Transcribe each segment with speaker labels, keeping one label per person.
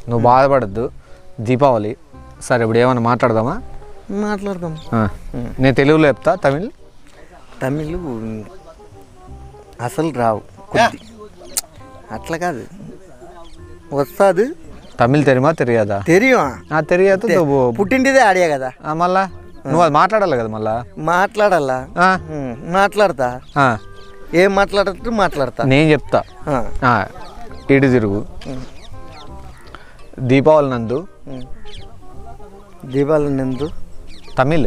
Speaker 1: నువ్వు బాధపడద్దు దీపావళి సరే ఇప్పుడు ఏమైనా మాట్లాడదామా
Speaker 2: మాట్లాడదాం
Speaker 1: ఆ. నేను తెలుగులో చెప్తా తమిళ్
Speaker 2: తమిళ్ అసలు రావు కొద్ది అట్లా కాదు వస్తుంది
Speaker 1: తమిళ్ తెరిమా తెలియదా
Speaker 2: తెలియం
Speaker 1: ఆ తెలియదు నువ్వు
Speaker 2: పుట్టింటిదే ఆడియా కదా
Speaker 1: ఆ, మళ్ళా నువ్వు అది మాట్లాడాలి కదా మళ్ళా
Speaker 2: మాట్లాడాలా
Speaker 1: ఆ,
Speaker 2: ఉమ్, మాట్లాడతా
Speaker 1: ఆ.
Speaker 2: ఏం మాట్లాడట్టు మాట్లాడతా
Speaker 1: నేను చెప్తా
Speaker 2: ఆ,
Speaker 1: ఆ, ఇటు తిరుగు దీపావళి నందు
Speaker 2: ఉమ్. దీపావళి నందు
Speaker 1: తమిళ్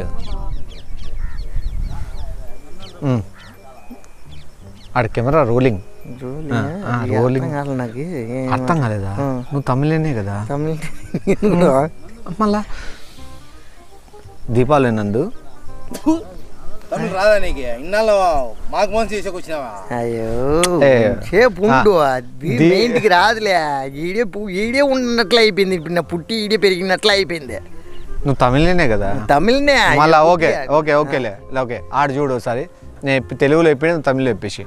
Speaker 1: ఉమ్. ఆడ కెమెరా రోలింగ్
Speaker 2: రోలింగ్
Speaker 1: ఆ,
Speaker 2: అది
Speaker 1: రోలింగ్.
Speaker 2: అర్థం కాలే నాకు ఏం
Speaker 1: అర్థం కాలేదా
Speaker 2: ఆ.
Speaker 1: నువ్వు తమిళనే కదా
Speaker 2: తమిళ్ కూడా
Speaker 1: మళ్ళా దీపావళి నందు
Speaker 3: తమిళ రాదా నీకు ఇన్నాళ్ళు మాకు మోసం చేసేకి వచ్చినావా
Speaker 2: అయ్యో
Speaker 1: ఏ,
Speaker 2: సేపు ఉండు
Speaker 1: ఆ,
Speaker 2: అది
Speaker 1: దీ-
Speaker 2: మీ ఇంటికి రాదులే ఈడే పు- ఈడే ఉన్నట్లు అయిపోయింది ఇప్పుడు నా పుట్టి ఈడే పెరిగినట్లు అయిపోయింది
Speaker 1: నువ్వు తమిళనే కదా
Speaker 2: తమిళనే
Speaker 1: మళ్ళా ఓకే ఓకే ఓకేలే ఓకే ఆడ చూడు ఒకసారి నేను చెప్పి- తెలుగులో చెప్పి నువ్వు తమిళ్లో చెప్పేసి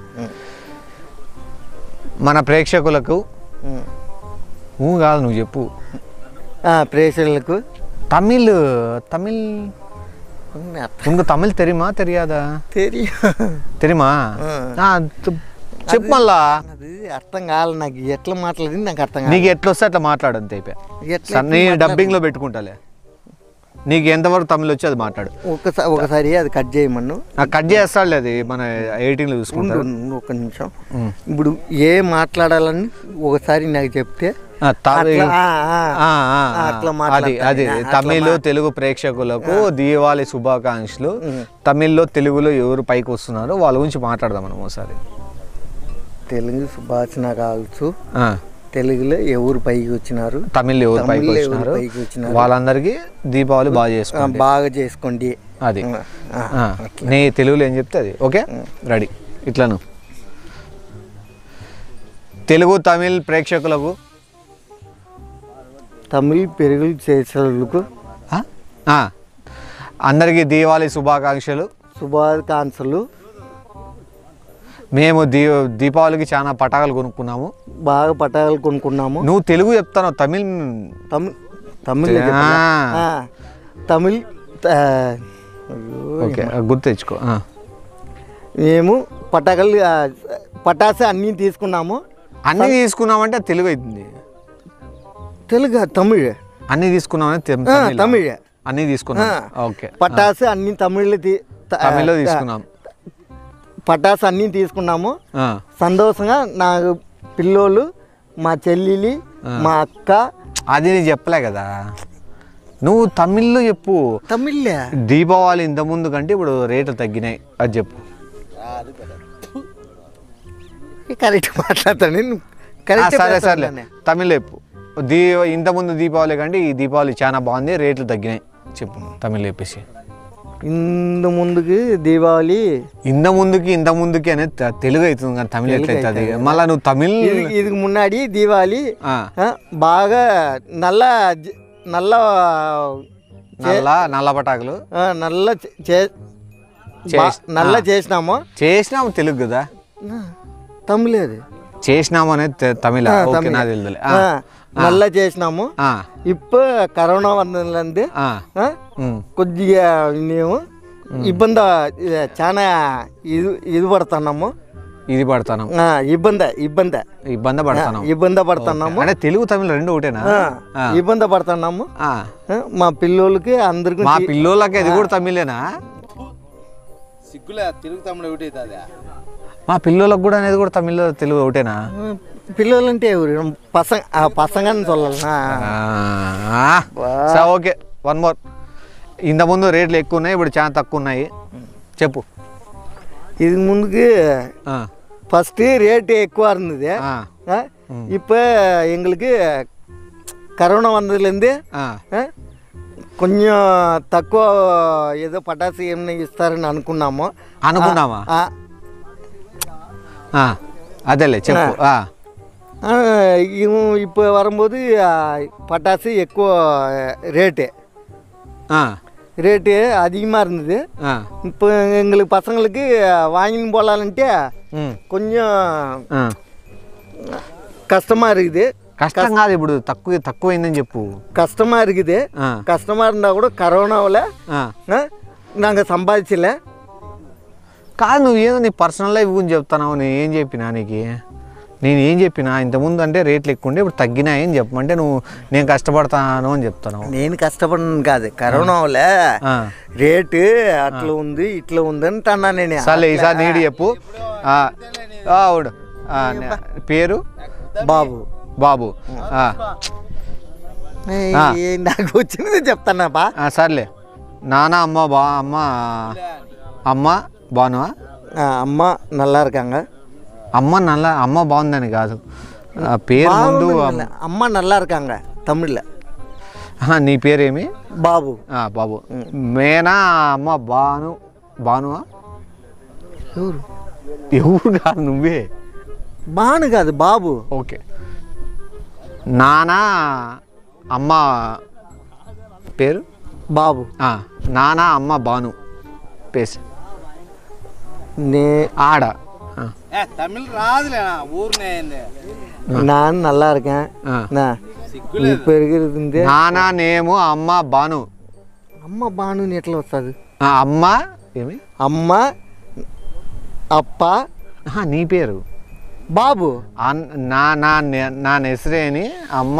Speaker 1: మన ప్రేక్షకులకు
Speaker 2: ఉమ్.
Speaker 1: ఊ కాదు నువ్వు చెప్పు
Speaker 2: ఆ, ప్రేక్షకులకు
Speaker 1: తమిళ్ తమిళ్
Speaker 2: ఉమ్, అట్లా
Speaker 1: ఉనకు తమిళ్ తెరిమా తెలియదా
Speaker 2: తెలియ
Speaker 1: తెరిమా
Speaker 2: ఆ.
Speaker 1: ఆ, తు- చెప్పు మళ్ళా
Speaker 2: అది అర్థం కాలే నాకు ఎట్లా మాట్లాడింది నాకు అర్థం కాదు
Speaker 1: నీకు ఎట్లా వస్తే అట్లా మాట్లాడంతే అయిపోయా
Speaker 2: ఎట్లా
Speaker 1: సరే, నీ డబ్బింగ్లో పెట్టుకుంటాలే నీకు ఎంతవరకు తమిళ్ వచ్చి అది మాట్లాడు
Speaker 2: ఒకసారి ఒకసారి అది కట్ చేయమన్ను
Speaker 1: నాకు కట్ చేస్తాడులే అది మన ఎయిటీన్లో
Speaker 2: ఉండు
Speaker 1: చూసుకుంటాడు
Speaker 2: ఉండు, ఒక నిమిషం
Speaker 1: ఉమ్.
Speaker 2: ఇప్పుడు ఏ మాట్లాడాలని ఒకసారి నాకు చెప్తే
Speaker 1: ఆ, త-
Speaker 2: అట్లా, ఆ, ఆ,
Speaker 1: ఆ, ఆ,
Speaker 2: ఆ, అట్లా
Speaker 1: అది
Speaker 2: మాట్లాడతా.
Speaker 1: అది
Speaker 2: ఆ, అట్లా
Speaker 1: తమిళ్
Speaker 2: మా-
Speaker 1: తెలుగు ప్రేక్షకులకు దీపావళి శుభాకాంక్షలు
Speaker 2: ఉమ్.
Speaker 1: తమిళ్లో తెలుగులో ఎవరు పైకి వస్తున్నారో వాళ్ళ గురించి మాట్లాడదాం మనం ఒకసారి
Speaker 2: తెలుగు సుభాషణ కావచ్చు
Speaker 1: ఆ,
Speaker 2: తెలుగులో ఎవరు పైకి వచ్చినారు
Speaker 1: తమిళ్ ఎవరు పైకి
Speaker 2: తమిళ్లో ఎవరు
Speaker 1: వచ్చినారు
Speaker 2: పైకి వచ్చినారు?
Speaker 1: వాళ్ళందరికీ దీపావళి బాగా
Speaker 2: ఆ,
Speaker 1: చేసుకోండి
Speaker 2: బాగా చేసుకోండి
Speaker 1: అది
Speaker 2: ఆ,
Speaker 1: ఆ, నీ తెలుగులో ఏం చెప్తే అది ఓకే రెడీ ఇట్లాను తెలుగు తమిళ్ ప్రేక్షకులకు
Speaker 2: తమిళ్ పెరుగు చేసేందుకు
Speaker 1: ఆ? ఆ, అందరికీ దీపావళి శుభాకాంక్షలు
Speaker 2: శుభాకాంక్షలు
Speaker 1: మేము దీ దీపావళికి చాలా పటాకులు కొనుక్కున్నాము
Speaker 2: బాగా పటాలు కొనుక్కున్నాము
Speaker 1: నువ్వు తెలుగు చెప్తాను తమిళ్
Speaker 2: తమిళ్ తమిళ్
Speaker 1: ఆ.
Speaker 2: తమిళ్ ఆ, అయ్యో,
Speaker 1: ఓకే గుర్తు తెచ్చుకో ఆ.
Speaker 2: మేము పటాకులు ఆ, పటాసు అన్నీ తీసుకున్నాము
Speaker 1: అన్నీ తీసుకున్నామంటే అది తెలుగు అవుతుంది
Speaker 2: తెలుగు తమిళ్
Speaker 1: అన్నీ తీసుకున్నామంటే తె-
Speaker 2: ఆ,
Speaker 1: తమిళ్.
Speaker 2: తమిళ్
Speaker 1: అన్నీ తీసుకున్నాం
Speaker 2: ఆ.
Speaker 1: ఓకే
Speaker 2: పటాసు అన్ని తమిళ్ తీ- త-
Speaker 1: తమిళ్లో
Speaker 2: ఆ,
Speaker 1: తీసుకున్నాం
Speaker 2: పటాసు అన్నీ తీసుకున్నాము
Speaker 1: ఆ.
Speaker 2: సంతోషంగా నాకు పిల్లోళ్ళు మా చెల్లెలి మా అక్క
Speaker 1: అది నేను చెప్పలే కదా నువ్వు తమిళ్లో చెప్పు
Speaker 2: తమిళే
Speaker 1: దీపావళి ఇంత ముందు కంటే ఇప్పుడు రేట్లు తగ్గినాయి అది చెప్పు
Speaker 2: కరెక్ట్ మాట్లాడతాను నేను
Speaker 1: ఆ,
Speaker 2: కరెక్ట్
Speaker 1: సరే సర్లే తమిళ్ చెప్పు దీ ఇంత ముందు దీపావళి కంటే ఈ దీపావళి చాలా బాగుంది రేట్లు తగ్గినాయి చెప్పు తమిళ్ చెప్పేసి
Speaker 2: ఇంత ముందుకి దీపావళి
Speaker 1: ఇంత ముందుకి ఇంత ముందుకి అనేది త- తెలుగు అవుతుంది కానీ తమిళ్ ఎట్లయితుంది మళ్ళీ నువ్వు తమిళ్
Speaker 2: ఇది இதுக்கு முன்னாடி தீபாவளி
Speaker 1: ఆ,
Speaker 2: ఆ, బాగా నల్ల జ- నల్ల
Speaker 1: నల్ల నల్ల పటాకులు
Speaker 2: ఆ, నల్ల చే- చే-
Speaker 1: చేస్-
Speaker 2: బా- నల్ల చేసినాము
Speaker 1: చేసినాము తెలుగు కదా
Speaker 2: ఆ, తమిళేది
Speaker 1: చేసినాము అనేది తె- తమిళ
Speaker 2: ఆ,
Speaker 1: ఓకే
Speaker 2: తమిళ.
Speaker 1: నా తెలుదులే
Speaker 2: ఆ, నల్ల చేసినాము
Speaker 1: ఆ,
Speaker 2: ఇప్పుడు కరోనా వందలంది
Speaker 1: ఆ, ఉమ్,
Speaker 2: కొద్దిగా మేము ఇబ్బంది ఇది చాలా ఇది ఇది పడుతున్నాము
Speaker 1: ఇది పడతాను
Speaker 2: ఆ, ఇబ్బంది ఇబ్బంది
Speaker 1: ఇబ్బంది పడతాను
Speaker 2: ఇబ్బంది పడుతున్నాము
Speaker 1: అంటే తెలుగు తమిళ రెండు ఒకటేనా
Speaker 2: ఆ,
Speaker 1: ఆ.
Speaker 2: ఇబ్బంది పడుతున్నాము
Speaker 1: ఆ.
Speaker 2: ఆ, మా పిల్లోళ్ళకి అందరికి
Speaker 1: మా పిల్లోళ్ళకి అది కూడా తమిళేనా
Speaker 3: సిగ్గులే తెలుగు తమ్ముడు ఒకటి అవుతుంది
Speaker 1: మా పిల్లోళ్ళకి కూడా అనేది కూడా తమిళ తెలుగు ఒకటేనా
Speaker 2: పిల్లలంటే ఎవరు పసంగ ఆ పసంగని చొల్లనా
Speaker 1: ఆ, సరే ఓకే వన్ మోర్ ఇంత ముందు రేట్లు ఎక్కువ ఉన్నాయి ఇప్పుడు చాలా తక్కువ ఉన్నాయి చెప్పు
Speaker 2: ఇది ముందుకు
Speaker 1: ఆ,
Speaker 2: ஃபஸ்ட்டு ரேட்டு ఎక్కువ இருந்தது
Speaker 1: ఆ,
Speaker 2: ஆ? இப்போ எங்களுக்கு కరోనా వందలేంది
Speaker 1: ఆ,
Speaker 2: కొంచెం తక్కువ ఏదో పటాసు ఏమైనా ఇస్తారని అనుకున్నాము
Speaker 1: అనుకున్నామా
Speaker 2: ఆ,
Speaker 1: ఆ, అదేలే చెప్పు ఆ,
Speaker 2: ఆ, ఇవ్- இப்போ வரும்போது ஆ, பட்டாசு ఎక్కువ ரேட்டு
Speaker 1: ఆ,
Speaker 2: ரேட்டு அதிகமாக இருந்தது
Speaker 1: ఆ,
Speaker 2: இப்போ எங்களுக்கு பசங்களுக்கு வாங்கின்னு போகலான்ட்டு
Speaker 1: ఉమ్,
Speaker 2: கொஞ்சம்
Speaker 1: ఆ,
Speaker 2: கஷ்டமாக இருக்குது
Speaker 1: కష్టం కాదు ఇప్పుడు తక్కువ తక్కువైందని చెప్పు
Speaker 2: கஷ்டமாக இருக்குது
Speaker 1: ఆ,
Speaker 2: கஷ்டமாக இருந்தால் கூட கரோனாவில்
Speaker 1: ఆ.
Speaker 2: நாங்கள் சம்பாதிச்சல
Speaker 1: కాదు నువ్వు ఏదో నీ పర్సనల్ లైఫ్ గురించి చెప్తున్నావు నేను ఏం చెప్పినా నీకు నేను ఏం చెప్పినా ఇంతకుముందు అంటే రేట్లు ఎక్కువ ఉండే ఇప్పుడు తగ్గినాయి అని చెప్పమంటే నువ్వు నేను కష్టపడతాను అని చెప్తున్నావు
Speaker 2: నేను కష్టపడిన కాదు కరోనాలో
Speaker 1: ఆ.
Speaker 2: రేటు అట్లా ఉంది ఇట్లా ఉంది అని అన్నా నేను
Speaker 1: సర్లే ఈసారి నీడి చెప్పు ఆ, ఆ, అవుడు ఆ, నే- పేరు
Speaker 2: బాబు
Speaker 1: బాబు ఆ,
Speaker 2: ఏయ్,
Speaker 1: ఆ.
Speaker 2: నాకు వచ్చినది చెప్తానా బా
Speaker 1: ఆ, సర్లే నాన్న అమ్మ బా అమ్మ అమ్మ బానువా
Speaker 2: ఆ, అమ్మ నల్లా இருக்காங்க
Speaker 1: అమ్మ నల్ల అమ్మ బాగుందని కాదు ఆ, పేరు ముందు
Speaker 2: బాగుంది. అమ్మ నల్లా இருக்காங்க தமிழ்ல
Speaker 1: ఆహా, నీ పేరేమి
Speaker 2: బాబు
Speaker 1: ఆ, బాబు మేనా అమ్మ బాను బానువా
Speaker 2: ఎవరు
Speaker 1: ఎవరు కాదు నువ్వే
Speaker 2: బాను కాదు బాబు
Speaker 1: ఓకే నాన్న అమ్మ పేరు
Speaker 2: బాబు
Speaker 1: ఆ, నాన్న అమ్మ బాను పేస్
Speaker 2: నే
Speaker 1: ఆడ ఆ,
Speaker 3: ఏ తమిళ్ రాదులేనా ఊరినే అయింది
Speaker 2: நான் நல்லா இருக்கேன்
Speaker 1: ఆ.
Speaker 2: நான் இப்போ இருக்கிறது
Speaker 1: నాన్న నేము అమ్మ బాను
Speaker 2: అమ్మ బాను ఎట్లా వస్తుంది
Speaker 1: ఆ, అమ్మ ఏమి
Speaker 2: అమ్మ అప్ప
Speaker 1: ఆహా, నీ పేరు
Speaker 2: బాబు
Speaker 1: అన్- నా నా నే- నా నెసరేని అమ్మ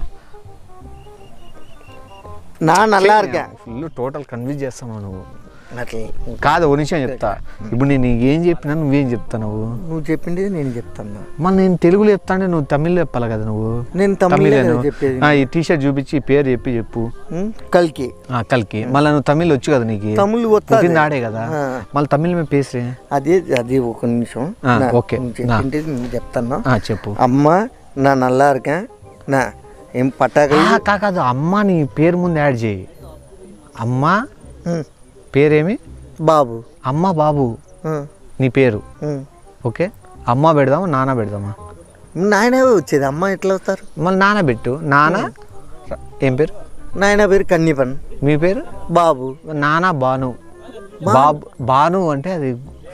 Speaker 2: நான் நல்லா இருக்கேன்
Speaker 1: ఫుల్ టోటల్ కన్విన్స్ చేస్తావు నువ్వు
Speaker 2: అట్లా
Speaker 1: కాదు ఒక నిమిషం చెప్తా ఇప్పుడు నేను నీకు ఏం చెప్పినా నువ్వేం చెప్తావు
Speaker 2: నువ్వు చెప్పింది నేను చెప్తాను
Speaker 1: మళ్ళీ నేను తెలుగులో చెప్తాంటే నువ్వు తమిళ్లో చెప్పాలి కదా నువ్వు
Speaker 2: నేను తమిళే
Speaker 1: తమిళేను.
Speaker 2: చెప్పేది
Speaker 1: ఆ, ఈ టీ షర్ట్ చూపించి ఈ పేరు చెప్పి చెప్పు
Speaker 2: ఉం? కల్కి
Speaker 1: ఆ, కల్కి మళ్ళీ నువ్వు తమిళ్ వచ్చు కదా నీకు
Speaker 2: తమిళ్ వస్తుంది
Speaker 1: పుట్టింది ఆడే కదా
Speaker 2: ఆ.
Speaker 1: మళ్ళీ తమిళ్ మేము పేసరే
Speaker 2: అదే అది ఒక నిమిషం
Speaker 1: ఆ,
Speaker 2: నా-
Speaker 1: ఓకే.
Speaker 2: నువ్వు చెప్పింది నేను చెప్తాను
Speaker 1: ఆ, చెప్పు
Speaker 2: అమ్మ నా నల్లా இருக்கேன் నా ఏం పట్టాకలు
Speaker 1: ఆ, కా- కాదు అమ్మ నీ పేరు ముందు యాడ్ చేయి అమ్మ
Speaker 2: ఉం.
Speaker 1: పేరేమి
Speaker 2: బాబు
Speaker 1: అమ్మ బాబు
Speaker 2: ఉం.
Speaker 1: నీ పేరు
Speaker 2: ఉం.
Speaker 1: ఓకే అమ్మ పెడదామా నాన్న పెడదామా
Speaker 2: నాయన వచ్చేది అమ్మ ఎట్లా వస్తారు
Speaker 1: మళ్ళీ నాన్న పెట్టు నాన్న ఏం పేరు
Speaker 2: నాయన పేరు కన్నీపన్
Speaker 1: మీ పేరు
Speaker 2: బాబు
Speaker 1: నాన్న బాను బాబు బాను అంటే అది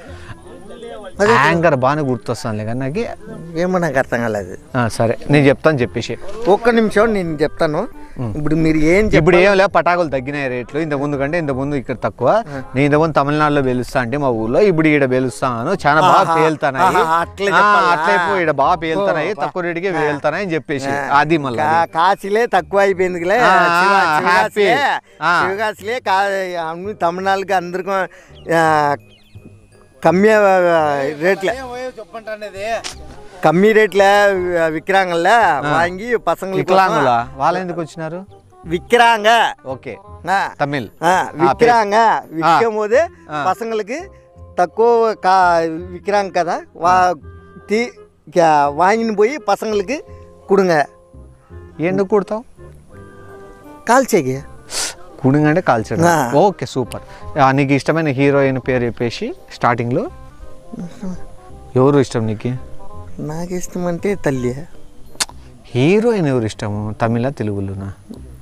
Speaker 1: యాంకర్ బాను గుర్తొస్తానులే కానీ నాకు
Speaker 2: ఏమో నాకు అర్థం కాలేదు
Speaker 1: ఆ, సరే నేను చెప్తాను చెప్పేసి
Speaker 2: ఒక్క నిమిషం నేను చెప్తాను ఇప్పుడు మీరు ఏం చెప్
Speaker 1: ఇప్పుడు ఏం లే పటాకులు తగ్గినాయి రేట్లు ఇంత ముందు కంటే ఇంత ముందు ఇక్కడ తక్కువ నేను ఇంత ముందు తమిళనాడులో వెలుస్తా అంటే మా ఊర్లో ఇప్పుడు ఈడ వెలుస్తాను చాలా బాగా
Speaker 2: ఆహా,
Speaker 1: పేలుతున్నాయి
Speaker 2: ఆహా, అట్లే
Speaker 1: ఆ,
Speaker 2: చెప్పాలా?
Speaker 1: అట్లే పోయి ఈడ బాగా పేలుతున్నాయి
Speaker 2: ఓ,
Speaker 1: తక్కువ రేటుకే వెళ్తున్నాయి అని చెప్పేసి అది మళ్ళీ
Speaker 2: కా- కాశీలే తక్కువ అయిపోయిందిలే
Speaker 1: ఆ,
Speaker 2: శివ-
Speaker 1: ఆ,
Speaker 2: శివకాశిలే
Speaker 1: happy. ఆ.
Speaker 2: శివకాశిలే కా అన్ని తమిళనాడుకి అందరికీ ఆ, కమ్మి రేట్ల
Speaker 3: ఏం పోయో చెప్పంటానేది
Speaker 2: కమ్మి రేట్ల విక్రాంగల్ல వాంగి పసங்களுக்கு
Speaker 1: వికలాంగులా వాళ్ళు ఎందుకు వచ్చినారు
Speaker 2: விற்கிறாங்க
Speaker 1: ఓకే
Speaker 2: ஆ.
Speaker 1: తమిళ్
Speaker 2: ஆ, விற்கிறாங்க விற்கும் போது பசங்களுக்கு తక్కువ కా విక్రాంగ్ కదా వా తీ కా- వాங்கின்னு పోయి పసங்களுக்கு கொடுங்க
Speaker 1: ఎందుకు కుడతావు
Speaker 2: కాల్చేగి
Speaker 1: కుడింగ్ కాల్చడం
Speaker 2: ఆ.
Speaker 1: ఓకే సూపర్ నీకు ఇష్టమైన హీరోయిన్ పేరు చెప్పేసి స్టార్టింగ్లో ఎవరు ఇష్టం నీకు
Speaker 2: నాకు ఇష్టం అంటే తల్లి
Speaker 1: హీరోయిన్ ఎవరు ఇష్టము తమిళ తెలుగులోనా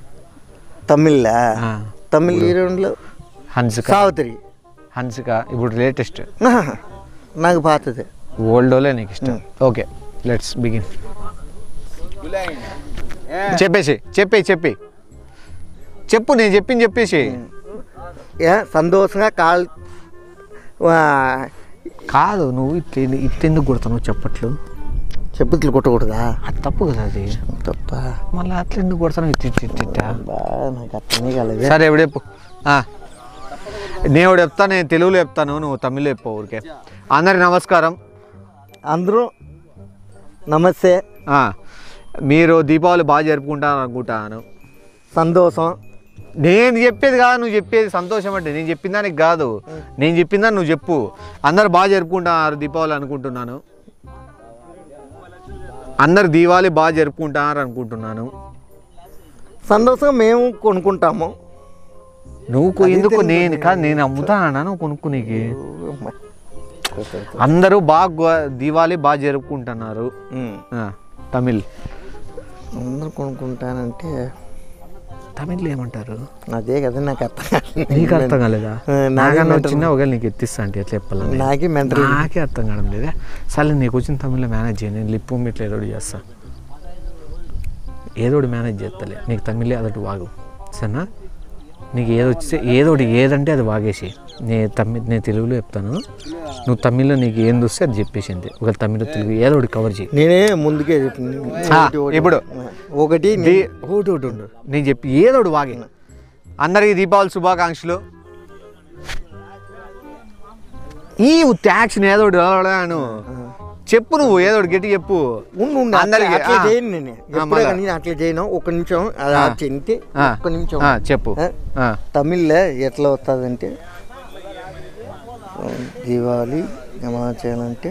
Speaker 2: తమిళ
Speaker 1: ఆ.
Speaker 2: తమిళ్ హీరోయిన్లో
Speaker 1: హన్సిక
Speaker 2: సావిత్రి
Speaker 1: హన్సిక ఇప్పుడు లేటెస్ట్
Speaker 2: ఆహా, నాకు పాతది
Speaker 1: ఓల్డోలే నీకు ఇష్టం ఓకే లెట్స్ బిగిన్
Speaker 3: గులాయింది ఏ
Speaker 1: చెప్పేసి చెప్పే చెప్పి చెప్పు నేను చెప్పింది చెప్పేసి
Speaker 2: ఏ సంతోషంగా కాల్ ఆ,
Speaker 1: కాదు నువ్వు ఇట్లా ఇట్టెందుకు కొడతావు చెప్పట్లు
Speaker 2: చెప్పుతులు కొట్టకూడదా
Speaker 1: అది తప్పు కదా అది
Speaker 2: తప్ప
Speaker 1: మళ్ళీ అట్లా ఎందుకు కొడతాను ఇట్టి ఇట్టి ఇట్టి ఇట్టా?
Speaker 2: బా, నాకు అర్థమే కాలేదు
Speaker 1: సరే ఎవడు చెప్పు ఆ. నేను ఎవడు చెప్తా నేను తెలుగులో చెప్తాను నువ్వు తమిళ్లో చెప్పు ఊరికే అందరికి నమస్కారం
Speaker 2: అందరూ నమస్తే
Speaker 1: ఆ. మీరు దీపావళి బాగా జరుపుకుంటారు అనుకుంటాను
Speaker 2: సంతోషం
Speaker 1: నేను చెప్పేది కాదు నువ్వు చెప్పేది సంతోషం అంటే నేను చెప్పిన దానికి కాదు నేను చెప్పిన దాన్ని నువ్వు చెప్పు అందరు బాగా జరుపుకుంటున్నారు దీపావళి అనుకుంటున్నాను అందరు దీపావళి బాగా జరుపుకుంటున్నారు అనుకుంటున్నాను
Speaker 2: సంతోషం మేము కొనుక్కుంటాము
Speaker 1: నువ్వు కొ- ఎందుకు నేను కాదు నేను అమ్ముతానా నువ్వు కొనుక్కునేకి అందరూ బాగా గో- దీపావళి బాగా జరుపుకుంటున్నారు
Speaker 2: ఉమ్.
Speaker 1: ఆ, తమిళ్
Speaker 2: అందరూ కొనుక్కుంటానంటే
Speaker 1: తమిళ్లో ఏమంటారు
Speaker 2: అదే కదా నాకు అర్థం కాలేదు.
Speaker 1: నీకు అర్థం కాలేదా
Speaker 2: ఆ, నాకే
Speaker 1: నాకన్నా
Speaker 2: mental.
Speaker 1: వచ్చినా ఒకవేళ నీకు ఎత్తిస్తా అంటే ఎట్లా చెప్పాలని
Speaker 2: నాకే మెంటల్
Speaker 1: నాకే అర్థం కావడం లేదా సరే నీకు వచ్చిన తమిళ్లో మేనేజ్ చేయండి నేను లిప్పు ఇట్లా ఏదో ఒకటి చేస్తా ఏదో ఒకటి మేనేజ్ చేస్తలే నీకు తమిళే అదొకటి వాగు సరేనా నీకు ఏది వచ్చితే ఏదో ఒకటి ఏదంటే అది వాగేసి నేను తమిళ నేను తెలుగులో చెప్తాను నువ్వు తమిళ్లో నీకు ఏం వస్తే అది చెప్పేసి అంతే ఒకవేళ తమిళ తెలుగు ఏదో ఒకటి కవర్ చేయి
Speaker 2: నేనే ముందుకే చెప్పింది
Speaker 1: ఆ,
Speaker 2: ఒకటి, ఒకటి.
Speaker 1: ఇప్పుడు.
Speaker 2: ఒకటి
Speaker 1: దీ ఒకటి ఒకటి ఉండు నేను చెప్పి ఏదో ఒకటి వాగే అందరికి దీపావళి శుభాకాంక్షలు ఈ ట్యాక్స్ ఏదో ఒకటి అను చెప్పు నువ్వు ఏదో ఒకటి గట్టి చెప్పు
Speaker 2: ఉండు, ఉండు, అట్లా-
Speaker 1: అందరికి,
Speaker 2: అట్లా
Speaker 1: ఆ.
Speaker 2: చేయను నేను ఎప్పుడే
Speaker 1: మళ్ళా.
Speaker 2: కానీ నేను అట్లా చేయను ఒక నిమిషం అది
Speaker 1: ఆ.
Speaker 2: చెంటే
Speaker 1: ఆ,
Speaker 2: ఒక్క నిమిషం
Speaker 1: ఆ, చెప్పు
Speaker 2: ఆ?
Speaker 1: ఆ,
Speaker 2: తమిళ్లో ఎట్లా వస్తుందంటే దివాళి హిమాచలంటే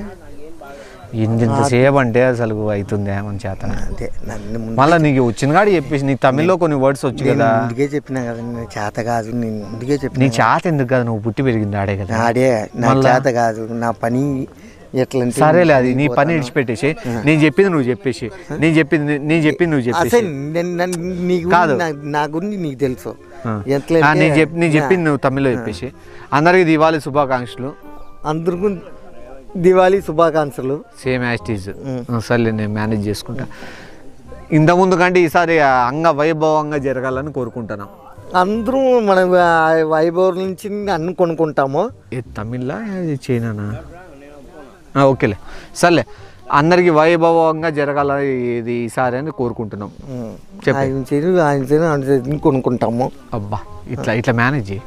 Speaker 1: ఇంతసేపు అంటే అసలు అవుతుంది మన చేత
Speaker 2: అదే నన్ను ముందు
Speaker 1: మళ్ళీ నీకు వచ్చిన కాడ చెప్పేసి నీకు తమిళ్లో కొన్ని వర్డ్స్ వచ్చు
Speaker 2: నేను
Speaker 1: కదా
Speaker 2: ముందుకే చెప్పినా కదా నేను చేత కాదు నేను ముందుకే
Speaker 1: నీ
Speaker 2: చెప్పిన
Speaker 1: చేత ఎందుకు కదా నువ్వు పుట్టి పెరిగింది ఆడే కదా
Speaker 2: ఆడే నా
Speaker 1: మళ్ళా?
Speaker 2: చేత కాదు నా పని ఎట్లా అంటే
Speaker 1: సరేలే అది నీ పని
Speaker 2: పోతాను.
Speaker 1: విడిచిపెట్టేసి నేను చెప్పింది నువ్వు చెప్పేసి నేను చెప్పింది నేను చెప్పింది నువ్వు చెప్పేసి
Speaker 2: అసలు నేను- నన్ను- నీ గురించి
Speaker 1: కాదు.
Speaker 2: నా- నా గురించి నీకు తెలుసు
Speaker 1: ఆ.
Speaker 2: ఎట్లా
Speaker 1: ఆ,
Speaker 2: అంటే-
Speaker 1: నేను చెప్పి నేను చెప్పింది నువ్వు తమిళ్లో చెప్పేసి అందరికి దివాళీ శుభాకాంక్షలు
Speaker 2: అందరికీ దివాళీ శుభాకాంక్షలు
Speaker 1: సేమ్ యాస్టీజ్ సర్లే నేను మేనేజ్ చేసుకుంటా ఇంతకుముందు కంటే ఈసారి అంగ వైభవంగా జరగాలని కోరుకుంటున్నాం
Speaker 2: అందరూ మన వై- వైభవం నుంచి అన్ని కొనుక్కుంటాము
Speaker 1: ఏ తమిళ చైనానా ఆ, ఓకేలే సర్లే అందరికి వైభవంగా జరగాల ఇది ఈసారి అని కోరుకుంటున్నాం చెప్పు.
Speaker 2: ఆయన చేను ఆయన చేను ఆయన చేను కొనుక్కుంటాము
Speaker 1: అబ్బా ఇట్లా ఇట్లా మేనేజ్ చేయి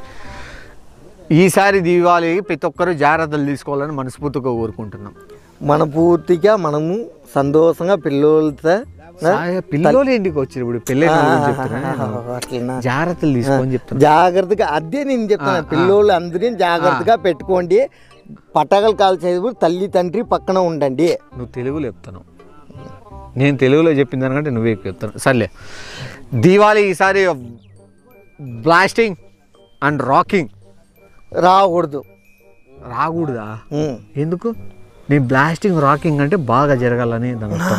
Speaker 1: ఈసారి దీపావళి ప్రతి ఒక్కరూ జాగ్రత్తలు తీసుకోవాలని మనస్ఫూర్తిగా కోరుకుంటున్నాం
Speaker 2: మన పూర్తిగా మనము సంతోషంగా పిల్లలతో
Speaker 1: సాయ పిల్లలు ఇంటికి వచ్చారు ఇప్పుడు పెళ్ళైన వాళ్ళ గురించి చెప్తున్నా
Speaker 2: అట్లనా
Speaker 1: జాగ్రత్తలు తీసుకోని చెప్తున్నా
Speaker 2: జాగ్రత్తగా అదే నేను చెప్తాను పిల్లోళ్ళు అందరినీ జాగ్రత్తగా పెట్టుకోండి పటాకులు కాల్చేటప్పుడు తల్లి తండ్రి పక్కన ఉండండి
Speaker 1: నువ్వు తెలుగులో చెప్తాను నేను తెలుగులో చెప్పిన దానికంటే నువ్వే ఎక్కువ చెప్తాను సర్లే దీవాళి ఈసారి బ్లాస్టింగ్ అండ్ రాకింగ్
Speaker 2: రాకూడదు
Speaker 1: రాకూడదా
Speaker 2: ఉమ్.
Speaker 1: ఎందుకు నీ బ్లాస్టింగ్ రాకింగ్ అంటే బాగా జరగాలని దాని అర్థం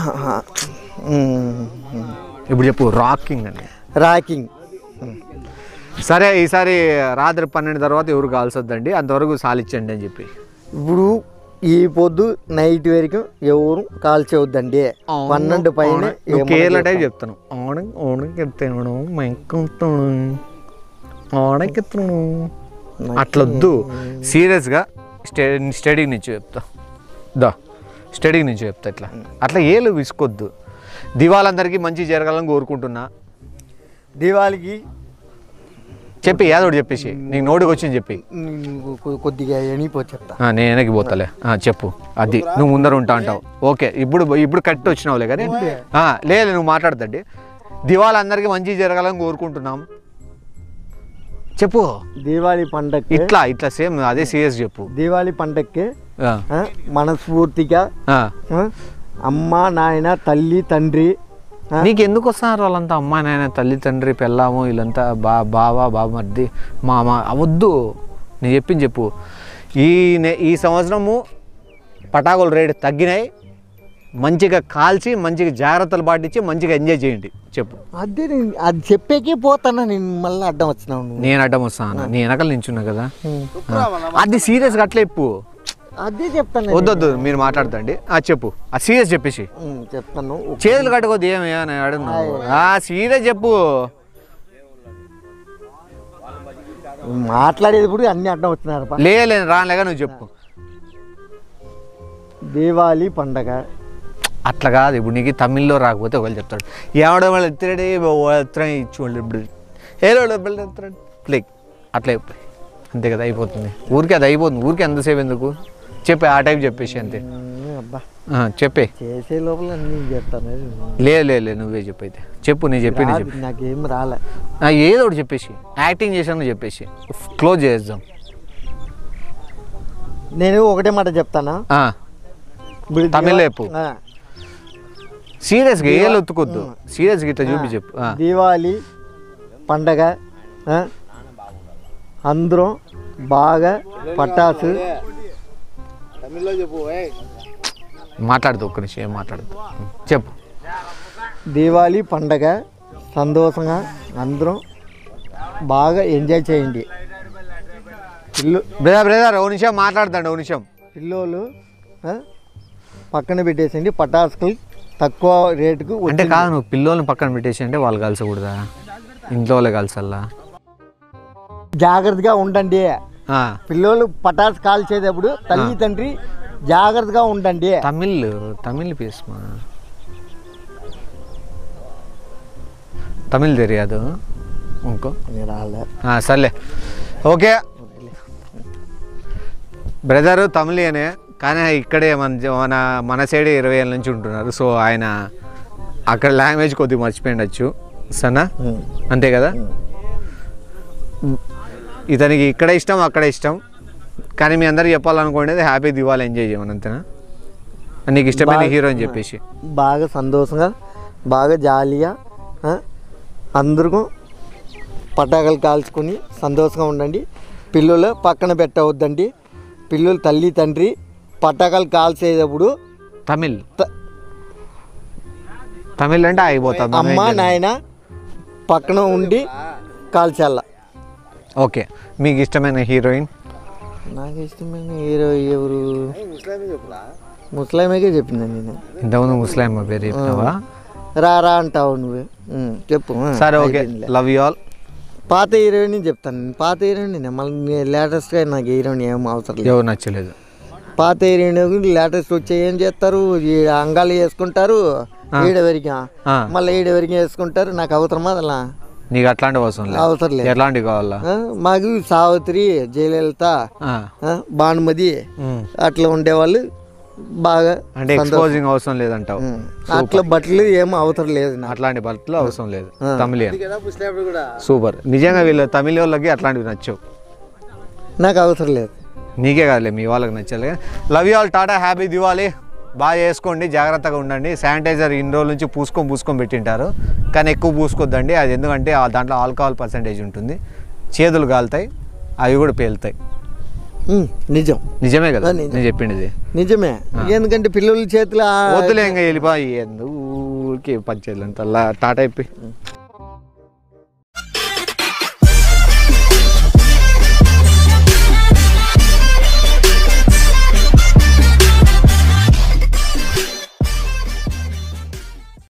Speaker 2: ఉమ్.
Speaker 1: ఇప్పుడు చెప్పు రాకింగ్ అని
Speaker 2: రాకింగ్ ఉమ్.
Speaker 1: సరే ఈసారి రాత్రి పన్నెండు తర్వాత ఎవరు కాల్సొద్దండి అంతవరకు సాలిచ్చండి అని చెప్పి
Speaker 2: ఇప్పుడు ఈ పొద్దు నైట్ వరకు ఎవరు కాల్చేవద్దండి పన్నెండు పైన
Speaker 1: నువ్వు కేరళ టైప్ చెప్తాను ఓണം ఓణకెత్తాను మెంకుతాను ఓణకెత్తాను అట్లొద్దు సీరియస్గా స్టే స్టడీ నుంచి చెప్తా దా స్టడీ నుంచి చెప్తా ఇట్లా అట్లా ఏలు విసుకోవద్దు దివాళందరికీ మంచి జరగాలని కోరుకుంటున్నా
Speaker 2: దివాళికి
Speaker 1: చెప్పి ఏదో ఒకటి చెప్పేసి నీకు నోటికి వచ్చింది చెప్పి
Speaker 2: నీకు కొ- కొద్దిగా ఎనిపో చెప్తా
Speaker 1: ఆ, నేను వెనక్కి పోతాలే ఆ, చెప్పు అది నువ్వు ముందర ఉంటా అంటావు ఓకే ఇప్పుడు ఇప్పుడు కట్టి వచ్చినావులే కానీ ఆ, లేదు నువ్వు మాట్లాడతండి దివాళి అందరికీ మంచి జరగాలని కోరుకుంటున్నాం చెప్పు
Speaker 2: దీవాళి పండక్కి
Speaker 1: ఇట్లా ఇట్లా సేమ్ అదే సీరియస్ చెప్పు
Speaker 2: దీవాళి పండక్కి
Speaker 1: ఆ,
Speaker 2: ఆ, మనస్ఫూర్తిగా
Speaker 1: ఆ.
Speaker 2: ఆ, అమ్మ నాయన తల్లి తండ్రి ఆ,
Speaker 1: నీకు ఎందుకు వస్తున్నారు వాళ్ళంతా అమ్మ నాయన తల్లి తండ్రి పెళ్ళాము వీళ్ళంతా బా బావ బామర్ది మామ అవద్దు నేను చెప్పింది చెప్పు ఈ నె- ఈ సంవత్సరము పటాకుల రేటు తగ్గినాయి మంచిగా కాల్చి మంచిగా జాగ్రత్తలు పాటించి మంచిగా ఎంజాయ్ చేయండి చెప్పు
Speaker 2: అదే నేను- అది చెప్పేకే పోతానా నేను మళ్ళీ అడ్డం వచ్చినావు నువ్వు.
Speaker 1: నేను అడ్డం వస్తాను నేను వెనకాల నించున్నా కదా
Speaker 2: ఉమ్.
Speaker 1: ఆ. అది సీరియస్గా అట్లా చెప్పు
Speaker 2: అదే చెప్తాను
Speaker 1: వద్దొద్దు మీరు మాట్లాడతండి ఆ చెప్పు ఆ సీరియస్ చెప్పేసి
Speaker 2: ఉమ్, చెప్తాను
Speaker 1: చేతులు కట్టుకోద్దు ఏమి అని అడుగున్నావు ఆ సీరియస్ చెప్పు
Speaker 2: మాట్లాడేటప్పుడు అన్ని అడ్డం వచ్చినారు పా.
Speaker 1: లే లే, రాలేగా నువ్వు చెప్పు
Speaker 2: దీవాళి పండగ
Speaker 1: అట్లా కాదు ఇప్పుడు నీకు తమిళ్లో రాకపోతే ఒకళ్ళు చెప్తాడు ఎవడ వాళ్ళు ఎత్తాడే ఎత్తడం ఇచ్చి ఇప్పుడు ఏదో లైక్ అట్లా చెప్పు అంతే కదా అయిపోతుంది ఊరికే అది అయిపోతుంది ఊరికే ఎంతసేపు ఎందుకు చెప్పే ఆ టైప్ చెప్పేసి అంతే
Speaker 2: ఉమ్, అబ్బా
Speaker 1: ఆ, చెప్పే
Speaker 2: చేసే లోపల అన్ని చెప్తాను
Speaker 1: లే లే లే నువ్వే చెప్పు అయితే చెప్పు నేను చెప్పి నేను చెప్పి
Speaker 2: నాకేం రాలే
Speaker 1: ఆ, ఏదో ఒకటి చెప్పేసి యాక్టింగ్ చేసాను చెప్పేసి క్లోజ్ చేద్దాం
Speaker 2: నేను ఒకటే మాట చెప్తానా
Speaker 1: ఆ,
Speaker 2: ఇప్పుడు
Speaker 1: తమిళ్లో
Speaker 2: దివా-
Speaker 1: చెప్పు.
Speaker 2: ఆ,
Speaker 1: సీరియస్గా ఏళ్ళు ఒత్తుకొద్దు సీరియస్గా ఇట్లా చూపి చెప్పు ఆ,
Speaker 2: దీవాళి పండగ ఆ, అందరం బాగా పటాసు
Speaker 3: తమిళ్లో చెప్పు ఏయ్
Speaker 1: మాట్లాడదు ఒక్క నిమిషం ఏం మాట్లాడదు చెప్పు
Speaker 2: దీవాళి పండగ సంతోషంగా అందరం బాగా ఎంజాయ్ చేయండి పిల్లు
Speaker 1: బ్రదర్ బ్రదర్ ఓ నిమిషం మాట్లాడతాడు ఓ నిమిషం
Speaker 2: పిల్లోలు ఆ, పక్కన పెట్టేసండి పటాసులు తక్కువ రేటుకు
Speaker 1: అంటే
Speaker 2: వచ్చింది.
Speaker 1: కాదు నువ్వు పిల్లోని పక్కన పెట్టేసి అంటే వాళ్ళు కలసకూడదా ఇంట్లో వాళ్ళే కలసల్లా
Speaker 2: జాగ్రత్తగా ఉండండి
Speaker 1: ఆ,
Speaker 2: పిల్లలు పటాస్ కాల్చేటప్పుడు తల్లి తండ్రి జాగ్రత్తగా ఉండండి
Speaker 1: తమిళ్ తమిళ్ పేసుమా తమిళ్ తెలియదు ఇంకో
Speaker 2: రాలే
Speaker 1: ఆ, సర్లే ఓకే బ్రదరు తమిళియనే కానీ ఇక్కడే మన మన మన సైడే ఇరవై ఏళ్ళ నుంచి ఉంటున్నారు సో ఆయన అక్కడ లాంగ్వేజ్ కొద్దిగా మర్చిపోయిండొచ్చు సన్నా అంతే కదా ఇతనికి ఇక్కడ ఇష్టం అక్కడ ఇష్టం కానీ మీ అందరికి చెప్పాలనుకునేది హ్యాపీ దివాళి ఎంజాయ్ చేయమని అంతేనా నీకు ఇష్టమైన
Speaker 2: బాగా-
Speaker 1: హీరో అని చెప్పేసి
Speaker 2: బాగా సంతోషంగా బాగా జాలీగా ఆ, అందరూ పటాకులు కాల్చుకొని సంతోషంగా ఉండండి పిల్లలు పక్కన పెట్టవద్దండి పిల్లలు తల్లి తండ్రి పటాకులు కాల్చేటప్పుడు
Speaker 1: తమిళ్
Speaker 2: త-
Speaker 1: తమిళ్ అంటే అయిపోతాం
Speaker 2: అమ్మ నాయన పక్కన ఉండి కాల్చాల
Speaker 1: ఓకే మీకు ఇష్టమైన హీరోయిన్
Speaker 2: నాకు ఇష్టమైన హీరో ఎవరు ముస్లామేకే చెప్పిందండి నేను
Speaker 1: ఇంతకుముందు ముస్లిం పేరు చెప్పినావా
Speaker 2: రా రా అంటావు నువ్వు ఉమ్, చెప్పు ఆ,
Speaker 1: సరే ఓకే
Speaker 2: అయిపోయిందిలే.
Speaker 1: లవ్ యూ ఆల్
Speaker 2: పాత హీరోయిన్ చెప్తాను నేను పాత హీరోయిన్ నేను మళ్ళీ లేటెస్ట్గా నాకు హీరోయిన్ ఏం అవసరం లేదు
Speaker 1: ఎవరు నచ్చలేదు
Speaker 2: పాత హీరోయిన్ లేటెస్ట్ వచ్చి ఏం చేస్తారు ఈ అంగాలు వేసుకుంటారు ఈడ వరకు
Speaker 1: ఆ.
Speaker 2: మళ్ళీ ఈడ వరకు వేసుకుంటారు నాకు అవసరమా అలా
Speaker 1: నీకు అట్లాంటి అవసరం లేదు
Speaker 2: అవసరం లేదు
Speaker 1: ఎట్లాంటివి కావాలా
Speaker 2: ఆ, మాకు సావిత్రి జయలలిత
Speaker 1: ఆ.
Speaker 2: ఆ, భానుమతి
Speaker 1: ఉమ్.
Speaker 2: అట్లా ఉండేవాళ్ళు బాగా
Speaker 1: అంటే ఎక్స్పోజింగ్ అవసరం లేదంటావు
Speaker 2: ఉమ్, అట్లా బట్టలు ఏం అవసరం లేదు నాకు
Speaker 1: అట్లాంటి బట్టలు అవసరం లేదు తమిళియన్ సూపర్ నిజంగా వీళ్ళు తమిళ వాళ్ళకి అట్లాంటివి నచ్చవు
Speaker 2: నాకు అవసరం లేదు
Speaker 1: నీకే కాదులే మీ వాళ్ళకి నచ్చాలి love you all tata happy Diwali బాగా చేసుకోండి జాగ్రత్తగా ఉండండి శానిటైజర్ ఇన్ని రోజుల నుంచి పూసుకొని పూసుకొని పెట్టింటారు కానీ ఎక్కువ పూసుకోవద్దండి అది ఎందుకంటే ఆ దాంట్లో ఆల్కహాల్ పర్సంటేజ్ ఉంటుంది చేతులు కాలుతాయి అవి కూడా పేలుతాయి
Speaker 2: ఉమ్, నిజం
Speaker 1: నిజమే కదా
Speaker 2: ఆ, నిజం.
Speaker 1: నేను చెప్పింది
Speaker 2: నిజమే ఎందుకంటే పిల్లల చేతిలో ఆ-
Speaker 1: వద్దులే ఇంకా వెళ్ళిపోయి ఎందుకు ఊరికే పంచేయాలంత టాటా అయిపోయి